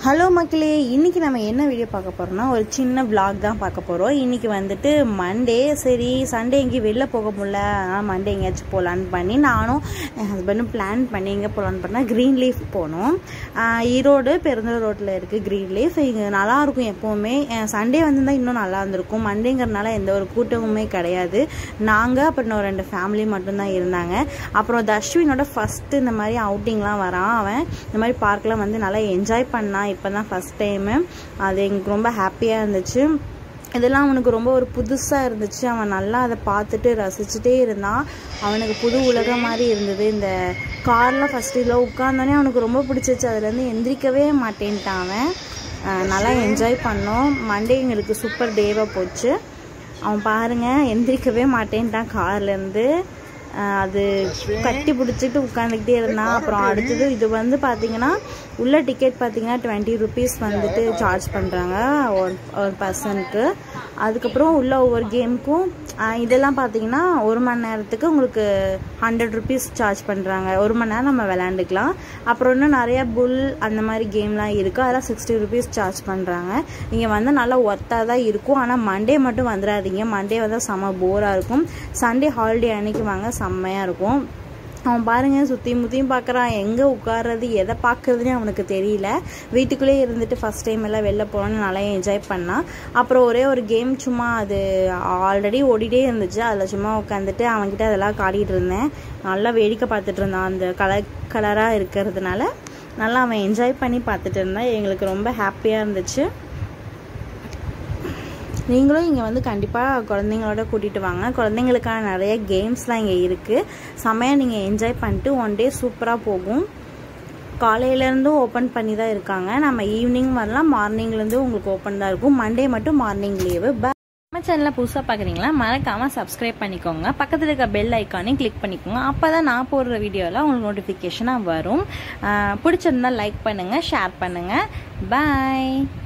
hello மக்களே இன்னைக்கு நம்ம என்ன வீடியோ பார்க்க போறோம்னா ஒரு சின்ன vlog தான் பார்க்க போகிறோம் இன்னைக்கு வந்துட்டு மண்டே சரி சண்டே எங்கேயும் வெளில போக முடியல அதனால் மண்டே எங்கேயாச்சும் போகலான்னு பண்ணி நானும் என் ஹஸ்பண்டும் பிளான் பண்ணி எங்கே போகலான்னு பண்ணால் க்ரீன் லீஃப் போனோம் ஆஹ் ஈரோடு பெருந்தூர் ரோட்டில் இருக்குது க்ரீன் லீஃப் இங்கே நல்லாயிருக்கும் எப்போவுமே சண்டே வந்திருந்தால் இன்னும் நல்லா இருந்திருக்கும் மண்டேங்கிறனால எந்த ஒரு கூட்டமுமே கிடையாது நாங்கள் அப்புறம் இன்னும் ரெண்டு ஃபேமிலி மட்டும்தான் இருந்தாங்க அப்புறம் தஷ்வினோட ஃபஸ்ட்டு இந்த மாதிரி அவுட்டிங்லாம் வரான் அவன் இந்த மாதிரி பார்க்லாம் வந்து நல்லா என்ஜாய் பண்ணான் இப்போ தான் ஃபஸ்ட் டைமு அது எங்களுக்கு ரொம்ப ஹாப்பியாக இருந்துச்சு இதெல்லாம் அவனுக்கு ரொம்ப ஒரு புதுசாக இருந்துச்சு அவன் நல்லா அதை பார்த்துட்டு ரசிச்சுட்டே இருந்தான் அவனுக்கு புது உலகம் மாதிரி இருந்தது இந்த காரில் ஃபஸ்ட்டு இதில் உட்காந்தோடனே அவனுக்கு ரொம்ப பிடிச்சிச்சு அதுலேருந்து எந்திரிக்கவே மாட்டேன்ட்டான் அவன் அஹ் நல்லா என்ஜாய் பண்ணோம் மண்டே எங்களுக்கு சூப்பர் டேவாக போச்சு அவன் பாருங்க எந்திரிக்கவே மாட்டேன்ட்டான் கார்லேருந்து அது கட்டி பிடிச்சிட்டு உட்காந்துக்கிட்டே இருந்தான் அப்புறம் அடுத்தது இது வந்து பார்த்தீங்கன்னா உள்ள டிக்கெட் பார்த்தீங்கன்னா டுவெண்ட்டி ருபீஸ் வந்துட்டு சார்ஜ் பண்ணுறாங்க ஒரு ஒரு பர்சனுக்கு அதுக்கப்புறம் உள்ள ஒவ்வொரு கேமுக்கும் இதெல்லாம் பார்த்தீங்கன்னா ஒரு மணி நேரத்துக்கு உங்களுக்கு ஹண்ட்ரட் ருபீஸ் சார்ஜ் பண்ணுறாங்க ஒரு மணி நேரம் நம்ம விளையாண்டுக்கலாம் அப்புறம் இன்னும் நிறைய புல் அந்த மாதிரி கேம்லாம் இருக்குது அதெல்லாம் சிக்ஸ்டி ருபீஸ் சார்ஜ் பண்ணுறாங்க இங்கே வந்து நல்லா ஒர்த்தாக தான் இருக்கும் ஆனால் மண்டே மட்டும் வந்துடாதீங்க மண்டே வந்து செம்ம போராக இருக்கும் சண்டே ஹாலிடே அன்னைக்கு வாங்க செம்மையாக இருக்கும் அவன் பாருங்க சுற்றி முற்றியும் பார்க்குறான் எங்கே உட்கார்றது எதை பார்க்குறதுனே அவனுக்கு தெரியல வீட்டுக்குள்ளேயே இருந்துட்டு ஃபஸ்ட் டைம் எல்லாம் வெளில போகணுன்னு நல்லா என்ஜாய் பண்ணான் அப்புறம் ஒரே ஒரு கேம் சும்மா அது ஆல்ரெடி ஓடிட்டே இருந்துச்சு அதில் சும்மா உட்காந்துட்டு அவன்கிட்ட அதெல்லாம் காட்டிகிட்டு இருந்தேன் நல்லா வேடிக்கை பார்த்துட்டு இருந்தான் அந்த கலர் கலராக இருக்கிறதுனால நல்லா அவன் என்ஜாய் பண்ணி பார்த்துட்டு இருந்தான் எங்களுக்கு ரொம்ப ஹாப்பியாக இருந்துச்சு நீங்களும் இங்கே வந்து கண்டிப்பாக குழந்தைங்களோட கூட்டிகிட்டு வாங்க குழந்தைங்களுக்கான நிறைய கேம்ஸ்லாம் இங்கே இருக்குது செமையாக நீங்கள் என்ஜாய் பண்ணிட்டு ஒன் டே சூப்பராக போகும் காலையிலேருந்தும் ஓப்பன் பண்ணி தான் இருக்காங்க நம்ம ஈவினிங் வரலாம் மார்னிங்லேருந்து உங்களுக்கு ஓப்பன் தான் இருக்கும் மண்டே மட்டும் மார்னிங் லீவு நம்ம சேனலில் புதுசாக பார்க்குறீங்களா மறக்காமல் சப்ஸ்கிரைப் பண்ணிக்கோங்க பக்கத்தில் இருக்க பெல் ஐக்கானையும் கிளிக் பண்ணிக்கோங்க அப்போ தான் நான் போடுற வீடியோவில் உங்களுக்கு நோட்டிஃபிகேஷனாக வரும் பிடிச்சிருந்தா லைக் பண்ணுங்கள் ஷேர் பண்ணுங்கள் பாய்